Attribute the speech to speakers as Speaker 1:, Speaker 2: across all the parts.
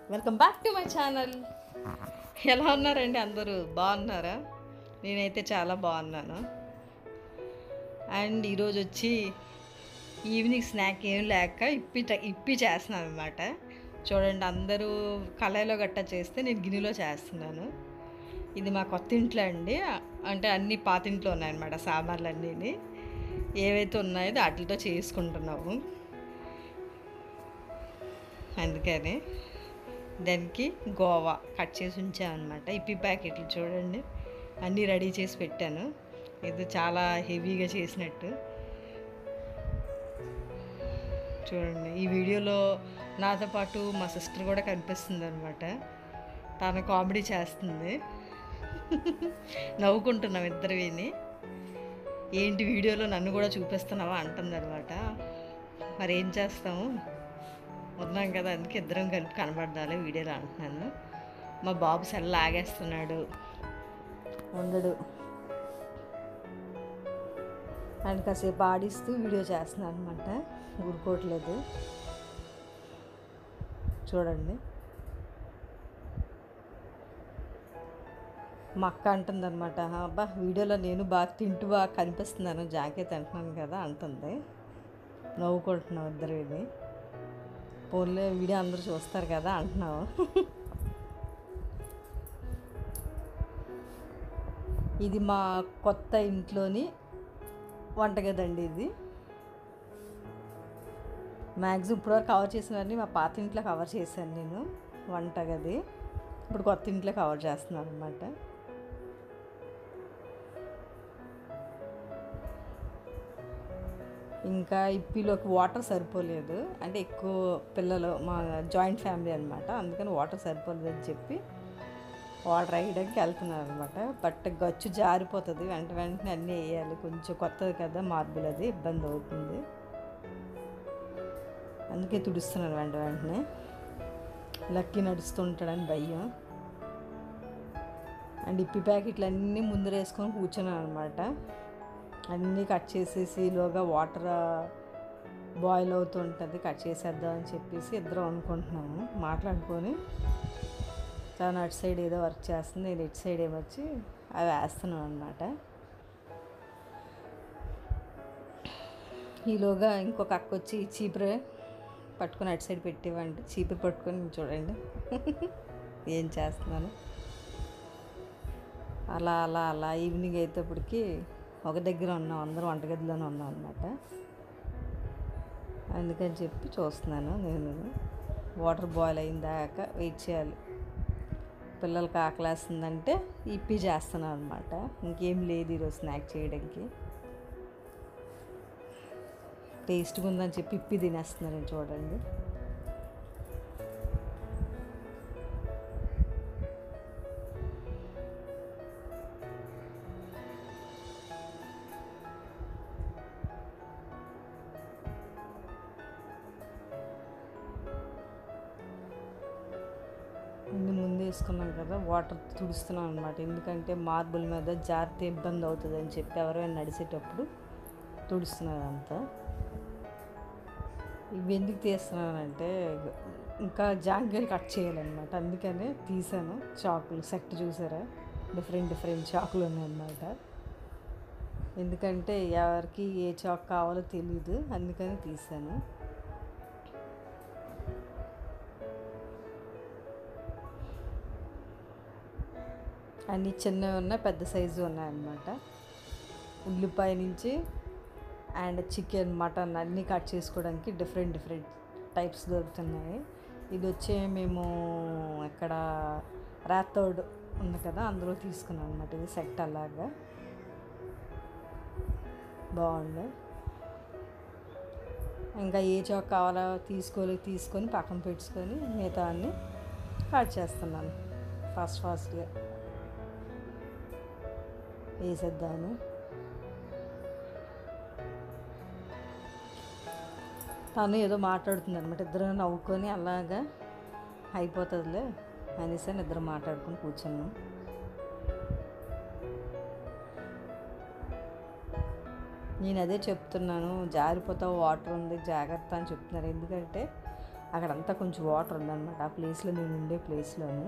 Speaker 1: welcome back to my channel ఎలా ఉన్నారండి అందరూ బాగున్నారా నేనైతే చాలా బాగున్నాను అండ్ ఈరోజు వచ్చి ఈవినింగ్ స్నాక్ ఏం లేక ఇప్పి ట- ఇప్పి చేస్తున్నాను అనమాట చూడండి అందరూ కళాయిలో గట్ట చేస్తే నేను గిన్నెలో చేస్తున్నాను ఇది మా కొత్త ఇంట్లో అండి అంటే అన్ని పాతింట్లో ఉన్నాయన్నమాట సామాన్లు అన్నీ ఏవైతే ఉన్నాయో వాటితో చేసుకుంటున్నాము అందుకని దానికి గోవా కట్ చేసి ఉంచామన్నమాట ఇప్పి ప్యాకెట్లు చూడండి అన్నీ రెడీ చేసి పెట్టాను ఇది చాలా హెవీగా చేసినట్టు చూడండి ఈ వీడియోలో నాతో పాటు మా సిస్టర్ కూడా కనిపిస్తుంది అనమాట తను కామెడీ చేస్తుంది నవ్వుకుంటున్నాం ఇద్దరు విని ఏంటి వీడియోలో నన్ను కూడా చూపిస్తున్నావా అంటుంది అనమాట మరి ఏం చేస్తాము ఉన్నాం కదా అందుకే ఇద్దరం కలిపి కనబడాలి వీడియోలో అంటున్నాను మా బాబు సెల్ ఆగేస్తున్నాడు ఉండడు అండ్ కాసేపు ఆడిస్తూ వీడియో చేస్తున్నాను అనమాట ఊరుకోవట్లేదు చూడండి మా అక్క అంటుంది అనమాట అబ్బా వీడియోలో నేను బాగా తింటూ బాగా కనిపిస్తున్నాను జాకెట్ అంటున్నాను కదా అంటుంది నవ్వుకుంటున్నాం ఇద్దరు ఇది ఫోన్లో వీడియో అందరూ చూస్తారు కదా అంటున్నావు ఇది మా కొత్త ఇంట్లోని వంటగది అండి ఇది మ్యాక్సిమం ఇప్పటివరకు కవర్ చేసినవన్నీ మా పాత ఇంట్లో కవర్ చేశాను నేను వంటగది ఇప్పుడు కొత్త ఇంట్లో కవర్ చేస్తున్నాను అనమాట ఇంకా ఇప్పిలోకి వాటర్ సరిపోలేదు అంటే ఎక్కువ పిల్లలు మా జాయింట్ ఫ్యామిలీ అనమాట అందుకని వాటర్ సరిపోలేదు అని చెప్పి వాటర్ వేయడానికి వెళ్తున్నారు అనమాట బట్ గచ్చు జారిపోతుంది వెంట వెంటనే అన్నీ వేయాలి కొంచెం కొత్తది కదా మార్బుల్ అది ఇబ్బంది అవుతుంది అందుకే తుడుస్తున్నాను వెంట వెంటనే లక్కీ నడుస్తుంటాడని భయం అండ్ ఇప్పి ప్యాకెట్లు అన్నీ ముందర వేసుకొని కూర్చున్నాను అనమాట అన్నీ కట్ చేసేసి ఈలోగా వాటర్ బాయిల్ అవుతుంటుంది కట్ చేసేద్దాం అని చెప్పేసి ఇద్దరం అనుకుంటున్నాము మాట్లాడుకొని తను అటు సైడ్ ఏదో వర్క్ చేస్తుంది నేను ఇటు సైడ్ ఏమొచ్చి అవి వేస్తున్నాను అనమాట ఈలోగా ఇంకొక అక్క వచ్చి చీపురే పట్టుకొని అటు సైడ్ పెట్టివ్వండి చీపురు పట్టుకొని చూడండి ఏం చేస్తున్నాను అలా అలా అలా ఈవినింగ్ అయ్యేటప్పటికి ఒక దగ్గర ఉన్నాం అందరం వంటగదిలోనే ఉన్నాం అనమాట అందుకని చెప్పి చూస్తున్నాను నేను వాటర్ బాయిల్ అయిన దాకా వెయిట్ చేయాలి పిల్లలకి ఆకలేస్తుందంటే ఇప్పి చేస్తున్నాను అనమాట ఇంకేం లేదు ఈరోజు స్నాక్ చేయడానికి టేస్ట్గా ఉందని చెప్పి ఇప్పి తినేస్తున్నాను చూడండి అన్ని ముందు వేసుకున్నాం కదా వాటర్ తుడుస్తున్నాం అనమాట ఎందుకంటే మార్బుల్ మీద జారితే ఇబ్బంది అవుతుంది అని చెప్పి ఎవరైనా నడిచేటప్పుడు తుడుస్తున్నారు అంతా ఇవి ఎందుకు తీస్తున్నానంటే ఇంకా జాంకాయలు కట్ చేయాలన్నమాట అందుకనే తీసాను చాకులు సెట్ చూసారా డిఫరెంట్ డిఫరెంట్ చాకులు ఉన్నాయన్నమాట ఎందుకంటే ఎవరికి ఏ చాక్ కావాలో తెలియదు అందుకని తీసాను అన్నీ చిన్నవి ఉన్నాయి పెద్ద సైజు ఉన్నాయన్నమాట ఉల్లిపాయ నుంచి అండ్ చికెన్ మటన్ అన్నీ కట్ చేసుకోవడానికి డిఫరెంట్ డిఫరెంట్ టైప్స్ దొరుకుతున్నాయి ఇది వచ్చే మేము ఎక్కడ రాతోడ్ ఉంది కదా అందులో తీసుకున్నాం అనమాట ఇది సెట్ అలాగా బాగుంది ఇంకా ఏ చాక్ కావాలో తీసుకోలే తీసుకొని పక్కన పెట్టుకొని మిగతా అన్నీ కట్ చేస్తున్నాను ఫాస్ట్ ఫాస్ట్గా వేసేద్దాను తను ఏదో మాట్లాడుతుంది అనమాట ఇద్దరు నవ్వుకొని అలాగా అయిపోతుందిలే అనేసి అని ఇద్దరు మాట్లాడుకొని కూర్చున్నాం నేను అదే చెప్తున్నాను జారిపోతావు వాటర్ ఉంది జాగ్రత్త అని చెప్తున్నారు ఎందుకంటే అక్కడంతా కొంచెం వాటర్ ఉందన్నమాట ఆ ప్లేస్లో నేను ఉండే ప్లేస్లోని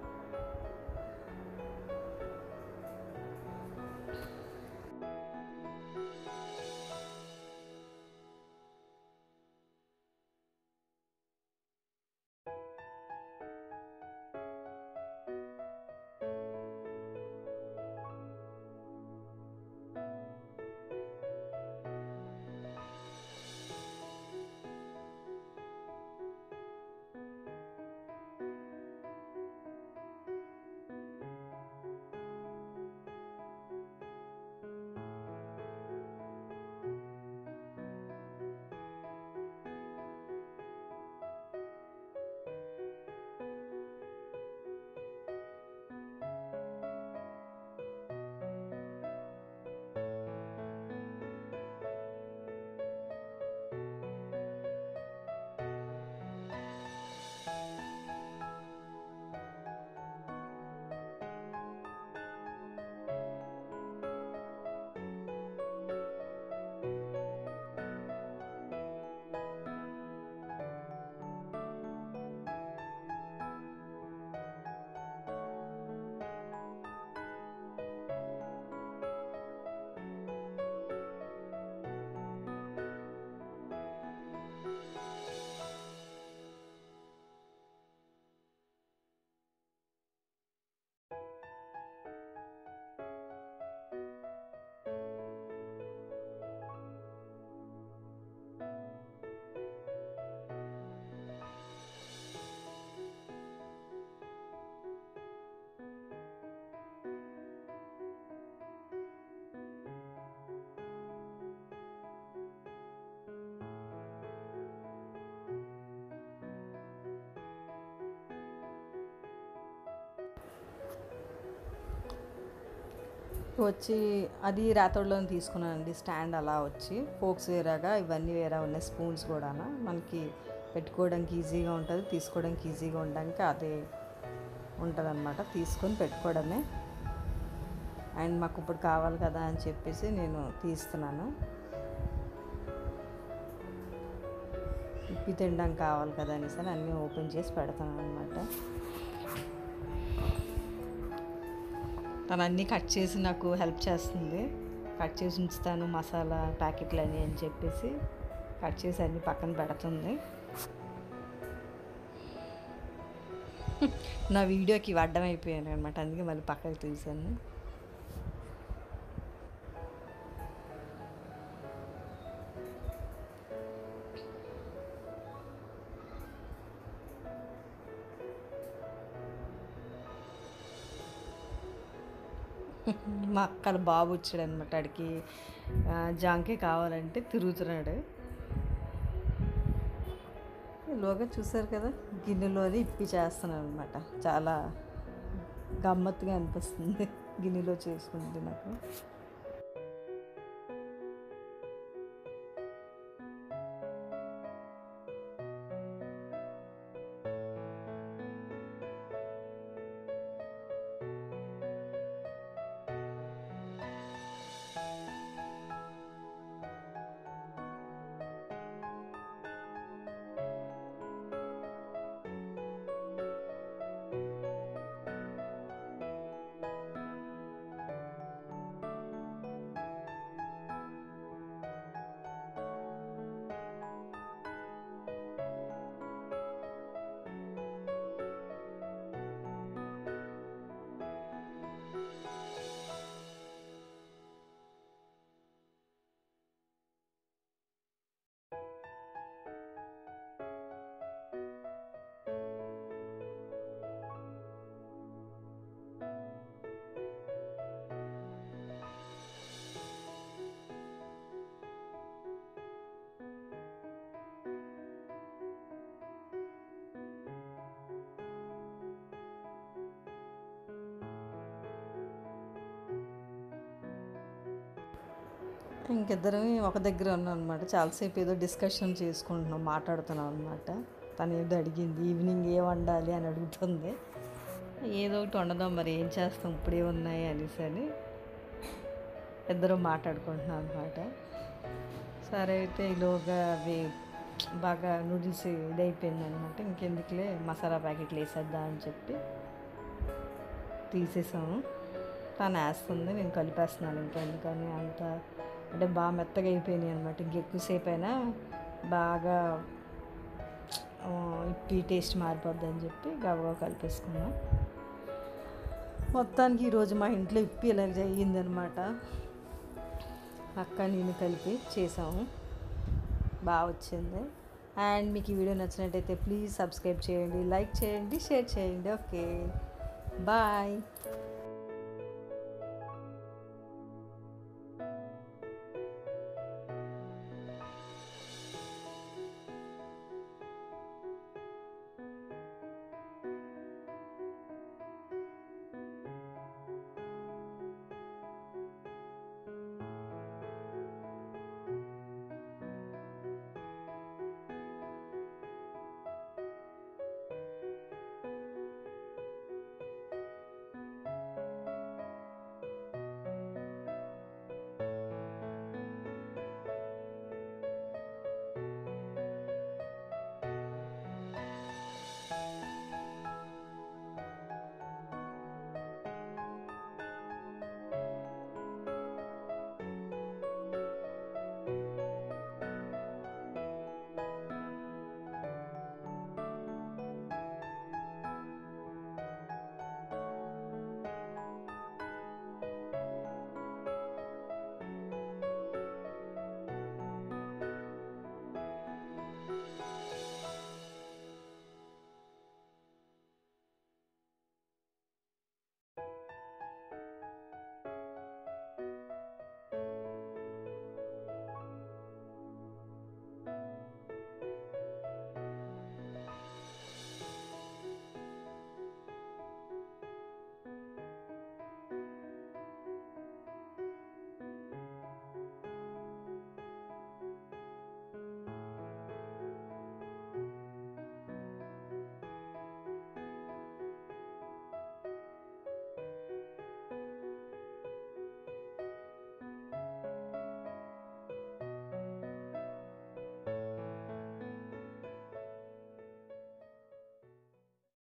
Speaker 1: వచ్చి అది రాతోడులో తీసుకున్నానండి స్టాండ్ అలా వచ్చి ఫోక్స్ వేరేగా ఇవన్నీ వేరే ఉన్నాయి స్పూన్స్ కూడా మనకి పెట్టుకోవడానికి ఈజీగా ఉంటుంది తీసుకోవడానికి ఈజీగా ఉండడానికి అదే ఉంటుంది తీసుకొని పెట్టుకోవడమే అండ్ మాకు ఇప్పుడు కావాలి కదా అని చెప్పేసి నేను తీస్తున్నాను ఇప్పి తినడానికి కావాలి కదా అనేసి అని అన్నీ ఓపెన్ చేసి పెడతాను అనమాట తను అన్నీ కట్ చేసి నాకు హెల్ప్ చేస్తుంది కట్ చేసి ఉంచుతాను మసాలా ప్యాకెట్లు అని అని చెప్పేసి కట్ చేసి అన్నీ పక్కన పెడుతుంది నా వీడియోకి ఇవి అడ్డం అయిపోయాను అనమాట అందుకే మళ్ళీ పక్కకి తీసాను మా అక్కల బాబు వచ్చాడు అనమాట ఆడికి ఆ, జాంకాయ కావాలంటే తిరుగుతున్నాడు లోగా చూసారు కదా గిన్నెలోది ఇప్పి చేస్తున్నాను అనమాట చాలా గమ్మత్తుగా అనిపిస్తుంది గిన్నెలో చేసుకుంటే నాకు ఇంకిద్దరం ఒక దగ్గర ఉన్నాం అనమాట చాలాసేపు ఏదో డిస్కషన్ చేసుకుంటున్నాం మాట్లాడుతున్నాం అనమాట తను ఏదో అడిగింది ఈవినింగ్ ఏ వండాలి అని అడుగుతుంది ఏదో ఒకటి వండదాం మరి ఏం చేస్తాం ఇప్పుడే ఉన్నాయి అనేసి అని ఇద్దరం మాట్లాడుకుంటున్నాం అనమాట సరే అయితే ఈలోగా అవి బాగా నూడిల్స్ ఇదైపోయింది అనమాట ఇంకెందుకులే మసాలా ప్యాకెట్లు వేసేద్దాం అని చెప్పి తీసేసాము తను వేస్తుంది నేను కలిపేస్తున్నాను ఇంకా ఎందుకని అంత అంటే బాగా మెత్తగా అయిపోయినాయి అనమాట ఇంకెక్కువసేపు అయినా బాగా ఆ, ఇప్పి టేస్ట్ మారిపోద్ది అని చెప్పి గబగబా కలిపేసుకున్నాం మొత్తానికి ఈరోజు మా ఇంట్లో ఇప్పి ఇలా అయ్యిందనమాట అక్క నేను కలిపి చేసాము బాగా వచ్చింది అండ్ మీకు ఈ వీడియో నచ్చినట్టయితే ప్లీజ్ సబ్స్క్రైబ్ చేయండి లైక్ చేయండి షేర్ చేయండి ఓకే బాయ్